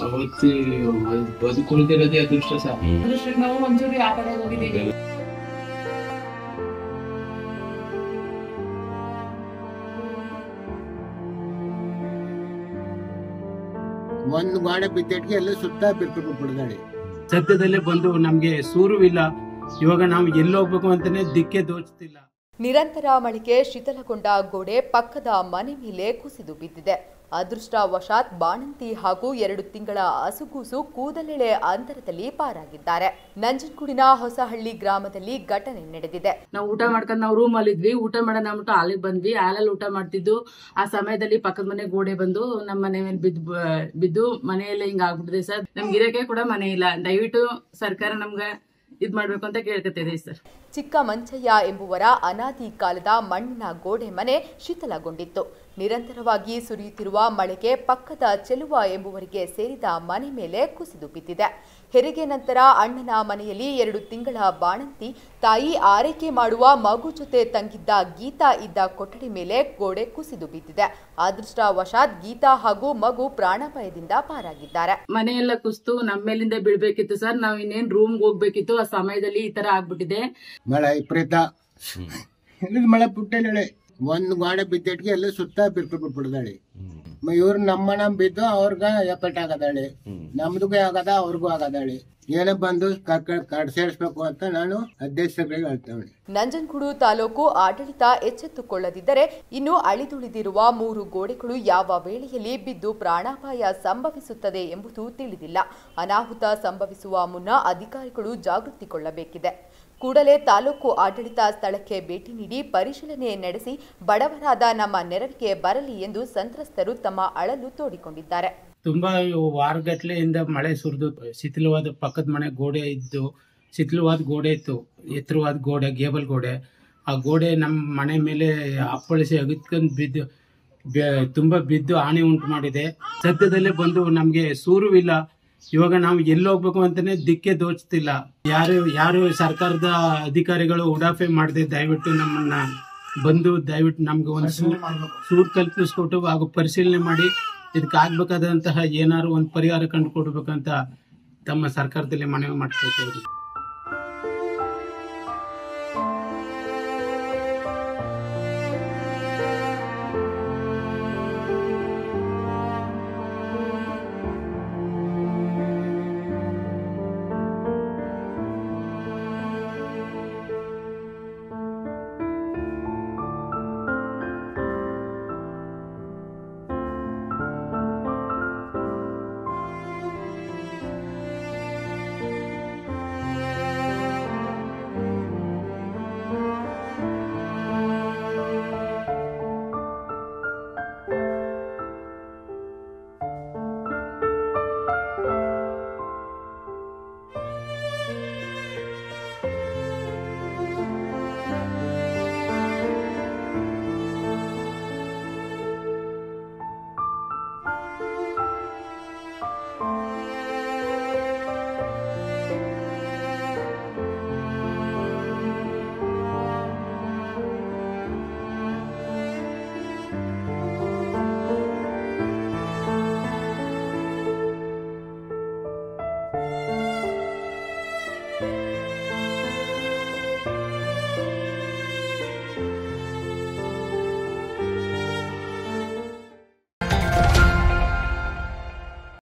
ಅವತ್ತು ಬದುಕುಳಿದಿರೋದೇ ಅದೃಷ್ಟ ಸರ್ ಅದೃಷ್ಟಕ್ಕೆ ನಾವು ಒಂಚೂರು ಆ ಕಡೆ ಹೋಗಿದ್ದೀವಿ ಒಂದು ಗಾಡಿ ಬಿದ್ದೆಟ್ಗೆ ಎಲ್ಲ ಸುತ್ತ ಬಿರ್ಕೊಂಡು ಬಿಡ್ದಾಳೆ ಸದ್ಯದಲ್ಲೇ ಬಂದು ನಮ್ಗೆ ಸೂರುವಿಲ್ಲ ಇವಾಗ ನಾವು ಎಲ್ಲಿ ಹೋಗ್ಬೇಕು ಅಂತಾನೆ ದಿಕ್ಕೆ ದೋಚ್ತಿಲ್ಲ ನಿರಂತರ ಮಳೆಗೆ ಶಿಥಿಲಗೊಂಡ ಗೋಡೆ ಪಕ್ಕದ ಮನೆ ಮೇಲೆ ಕುಸಿದು ಬಿದ್ದಿದೆ ಅದೃಷ್ಟವಶಾತ್ ಬಾಣಂತಿ ಹಾಗೂ ಎರಡು ತಿಂಗಳ ಹಸುಗೂಸು ಕೂದಲೆಳೆ ಅಂತರದಲ್ಲಿ ಪಾರಾಗಿದ್ದಾರೆ ನಂಜನಗೂಡಿನ ಹೊಸಹಳ್ಳಿ ಗ್ರಾಮದಲ್ಲಿ ಘಟನೆ ನಡೆದಿದೆ ನಾವು ಊಟ ಮಾಡ್ಕೊಂಡು ನಾವು ರೂಮ್ ಅಲ್ಲಿ ಇದ್ವಿ ಊಟ ಮಾಡೋಣ ಅಂದ್ಬಿಟ್ಟು ಹಾಲಿಗೆ ಬಂದ್ವಿ ಹಾಲಲ್ಲಿ ಊಟ ಮಾಡ್ತಿದ್ದು ಆ ಸಮಯದಲ್ಲಿ ಪಕ್ಕದ ಮನೆ ಗೋಡೆ ಬಂದು ನಮ್ಮ ಮನೆ ಮೇಲೆ ಬಿದ್ದು ಬಿದ್ದು ಮನೆಯಲ್ಲೇ ಹಿಂಗ ಆಗ್ಬಿಟ್ಟಿದೆ ಸರ್ ನಮ್ಗೆ ಇರಕ್ಕೆ ಕೂಡ ಮನೆ ಇಲ್ಲ ದಯವಿಟ್ಟು ಸರ್ಕಾರ ನಮ್ಗೆ ಇದ್ ಮಾಡ್ಬೇಕು ಅಂತ ಕೇಳ್ಕೊತಿದೆ ಸರ್ ಚಿಕ್ಕ ಮಂಚಯ್ಯ ಎಂಬುವರ ಅನಾದಿ ಕಾಲದ ಮಣ್ಣಿನ ಗೋಡೆ ಮನೆ ಶಿಥಿಲಗೊಂಡಿತ್ತು ನಿರಂತರವಾಗಿ ಸುರಿಯುತ್ತಿರುವ ಮಳೆಗೆ ಪಕ್ಕದ ಚೆಲುವ ಎಂಬುವರಿಗೆ ಸೇರಿದ ಮನೆ ಮೇಲೆ ಕುಸಿದು ಬಿದ್ದಿದೆ ಹೆರಿಗೆ ನಂತರ ಅಣ್ಣನ ಮನೆಯಲ್ಲಿ ಎರಡು ತಿಂಗಳ ಬಾಣಂತಿ ತಾಯಿ ಆರೈಕೆ ಮಾಡುವ ಮಗು ಜೊತೆ ತಂಗಿದ್ದ ಗೀತಾ ಇದ್ದ ಕೊಠಡಿ ಮೇಲೆ ಗೋಡೆ ಕುಸಿದು ಬಿದ್ದಿದೆ ಅದೃಷ್ಟವಶಾತ್ ಗೀತಾ ಹಾಗೂ ಮಗು ಪ್ರಾಣಾಪಾಯದಿಂದ ಪಾರಾಗಿದ್ದಾರೆ ಮನೆಯೆಲ್ಲ ಕುಸ್ತು ನಮ್ಮ ಮೇಲಿಂದ ಬೀಳ್ಬೇಕಿತ್ತು ಸರ್ ನಾವ್ ಇನ್ನೇನ್ ರೂಮ್ ಹೋಗ್ಬೇಕಿತ್ತು ಆ ಸಮಯದಲ್ಲಿ ಈ ತರ ಆಗ್ಬಿಟ್ಟಿದೆ ಮಳೆ ವಿಪರೀತ ಎಲ್ಲಿದ್ ಮಳೆ ಪುಟ್ಟಳೆ ಒಂದು ಗಾಡಿ ಬಿದ್ದೆಟ್ಗೆ ಎಲ್ಲ ಸುತ್ತ ಬಿರ್ಕೊಂಡು ಬಿಡ್ದಾಳೆ ಇವ್ರು ನಮ್ಮನ ಬಿದ್ದು ಅವ್ರಿಗ ಎಫೆಕ್ಟ್ ಆಗದಾಳೆ ನಮ್ದಿಗೂ ಆಗದ ಅವ್ರಿಗೂ ಆಗದಾಳೆ ಏನೋ ಬಂದು ಕಡ್ಸೇರಿಸ್ಬೇಕು ಅಂತ ನಾನು ಅಧ್ಯಕ್ಷಗಳಿಗೆ ಹೇಳ್ತೇವೆ ನಂಜನಗೂಡು ತಾಲೂಕು ಆಡಳಿತ ಎಚ್ಚೆತ್ತುಕೊಳ್ಳದಿದ್ದರೆ ಇನ್ನು ಅಳಿದುಳಿದಿರುವ ಮೂರು ಗೋಡೆಗಳು ಯಾವ ವೇಳೆಯಲ್ಲಿ ಬಿದ್ದು ಪ್ರಾಣಾಪಾಯ ಸಂಭವಿಸುತ್ತದೆ ಎಂಬುದು ತಿಳಿದಿಲ್ಲ ಅನಾಹುತ ಸಂಭವಿಸುವ ಮುನ್ನ ಅಧಿಕಾರಿಗಳು ಜಾಗೃತಿಗೊಳ್ಳಬೇಕಿದೆ ಕೂಡಲೇ ತಾಲೂಕು ಆಡಳಿತ ಸ್ಥಳಕ್ಕೆ ಭೇಟಿ ನೀಡಿ ಪರಿಶೀಲನೆ ನಡೆಸಿ ಬಡವರಾದ ನಮ್ಮ ನೆರವಿಗೆ ಬರಲಿ ಎಂದು ಸಂತ್ರಸ್ತರು ತಮ್ಮ ಅಳಲು ತೋಡಿಕೊಂಡಿದ್ದಾರೆ ತುಂಬಾ ವಾರಗಟ್ಲೆಯಿಂದ ಮಳೆ ಸುರಿದು ಶಿಥಿಲವಾದ ಪಕ್ಕದ ಮನೆ ಗೋಡೆ ಇದ್ದು ಶಿಥಿಲವಾದ ಗೋಡೆ ಇತ್ತು ಎತ್ತರವಾದ ಗೋಡೆ ಗೇಬಲ್ ಗೋಡೆ ಆ ಗೋಡೆ ನಮ್ಮ ಮನೆ ಮೇಲೆ ಅಪ್ಪಳಿಸಿ ಅಗಿತ್ಕೊಂಡು ಬಿದ್ದು ಬೆ- ತುಂಬಾ ಬಿದ್ದು ಹಾನಿ ಉಂಟು ಮಾಡಿದೆ ಸದ್ಯದಲ್ಲೇ ಬಂದು ನಮ್ಗೆ ಸೂರುವಿಲ್ಲ ಇವಾಗ ನಾವು ಎಲ್ಲಿ ಹೋಗ್ಬೇಕು ಅಂತಾನೆ ದಿಕ್ಕೆ ದೋಚ್ತಿಲ್ಲ ಯಾರು ಯಾರು ಸರ್ಕಾರದ ಅಧಿಕಾರಿಗಳು ಉಡಾಫೆ ಮಾಡದೆ ದಯವಿಟ್ಟು ನಮ್ಮನ್ನ ಬಂದು ದಯವಿಟ್ಟು ನಮ್ಗೆ ಒಂದು ಸೂರ್ ಸೂರ್ ಕಲ್ಪಿಸ್ಕೊಟ್ಟು ಹಾಗೂ ಪರಿಶೀಲನೆ ಮಾಡಿ ಇದಕ್ಕೆ ಆಗ್ಬೇಕಾದಂತಹ ಏನಾದ್ರು ಒಂದು ಪರಿಹಾರ ಕಂಡುಕೊಡ್ಬೇಕಂತ ತಮ್ಮ ಸರ್ಕಾರದಲ್ಲಿ ಮನವಿ ಮಾಡ್ಕೊಳ್ತಾ ಇದ್ದೀವಿ